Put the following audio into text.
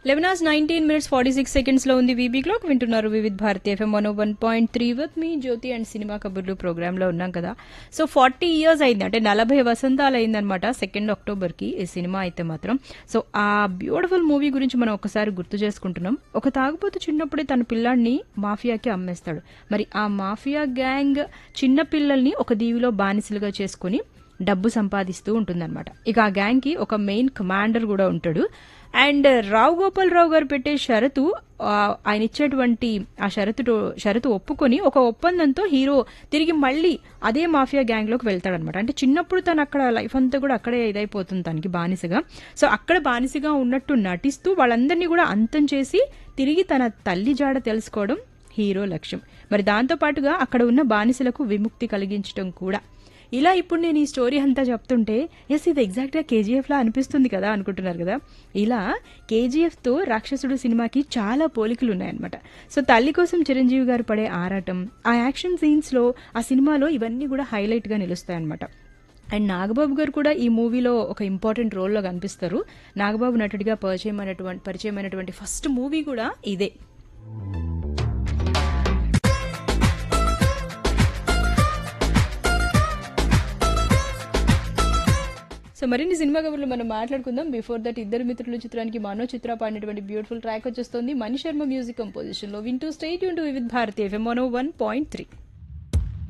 eleven hours nineteen minutes forty six seconds లో ఉంది VB clock వింటున్నారు Vividh Bharati FM one one point three with మీ Jyothi and cinema కబుర్లు programme లో ఉన్నాం కదా సో ఫార్టీ ఇయర్స్ అయింది అంటే నలభై వసంతాలు అయిందనమాట సెకండ్ అక్టోబర్ కి ఈ సినిమా అయితే మాత్రం సో ఆ బ్యూటిఫుల్ మూవీ గురించి మనం ఒకసారి గుర్తు చేసుకుంటున్నాం ఒక తాగుబోతు చిన్నప్పుడే తన పిల్లాడిని మాఫియాకి అమ్మేస్తాడు మరి ఆ మాఫియా గ్యాంగ్ చిన్న పిల్లల్ని ఒక దీవిలో బానిసలుగా చేసుకుని డబ్బు సంపాదిస్తూ ఉంటుందన్నమాట ఇక ఆ గ్యాంగ్ కి ఒక మెయిన్ కమాండర్ కూడా ఉంటాడు అండ్ రావు గోపాల్ రావు గారు పెట్టే షరతు ఆ, ఆయన ఇచ్చేటువంటి ఆ షరతు షరతు ఒప్పుకొని ఒక ఒప్పందంతో హీరో తిరిగి మళ్ళీ అదే మాఫియా గ్యాంగ్ లోకి వెళ్తాడనమాట అంటే చిన్నప్పుడు తను అక్కడ లైఫ్ అంతా కూడా అక్కడే ఇదైపోతుంది తనకి బానిసగా సో అక్కడ బానిసగా ఉన్నట్టు నటిస్తూ వాళ్ళందరినీ కూడా అంతం చేసి తిరిగి తన తల్లి జాడ తెలుసుకోవడం హీరో లక్ష్యం మరి దాంతో పాటుగా అక్కడ ఉన్న బానిసలకు విముక్తి కలిగించడం కూడా ఇలా ఇప్పుడు నేను ఈ స్టోరీ అంతా చెప్తుంటే ఎస్ ఇది ఎగ్జాక్ట్గా కేజీఎఫ్ లా అనిపిస్తుంది కదా అనుకుంటున్నారు కదా ఇలా కేజీఎఫ్ తో రాక్షసుడు సినిమాకి చాలా పోలికలు ఉన్నాయన్నమాట సో తల్లి కోసం చిరంజీవి గారు పడే ఆరాటం ఆ యాక్షన్ సీన్స్ లో ఆ సినిమాలో ఇవన్నీ కూడా హైలైట్ గా నిలుస్తాయి అనమాట అండ్ నాగబాబు గారు కూడా ఈ మూవీలో ఒక ఇంపార్టెంట్ రోల్లో కనిపిస్తారు నాగబాబు నటుడిగా పరిచయం అయినటువంటి పరిచయమైనటువంటి ఫస్ట్ మూవీ కూడా ఇదే సో మరిన్ని సినిమా కబుర్లు మనం మాట్లాడుకుందాం బిఫోర్ దట్ ఇద్దరు మిత్రులు చిత్రానికి మనో చిత్ర పాడినటువంటి బ్యూటిఫుల్ ట్రాక్ వచ్చేస్తుంది మణి శర్మ మ్యూజిక్ కంపోజిషన్ లో వింటూ స్టేట్ యూన్ to Vividh Bharati FM one point three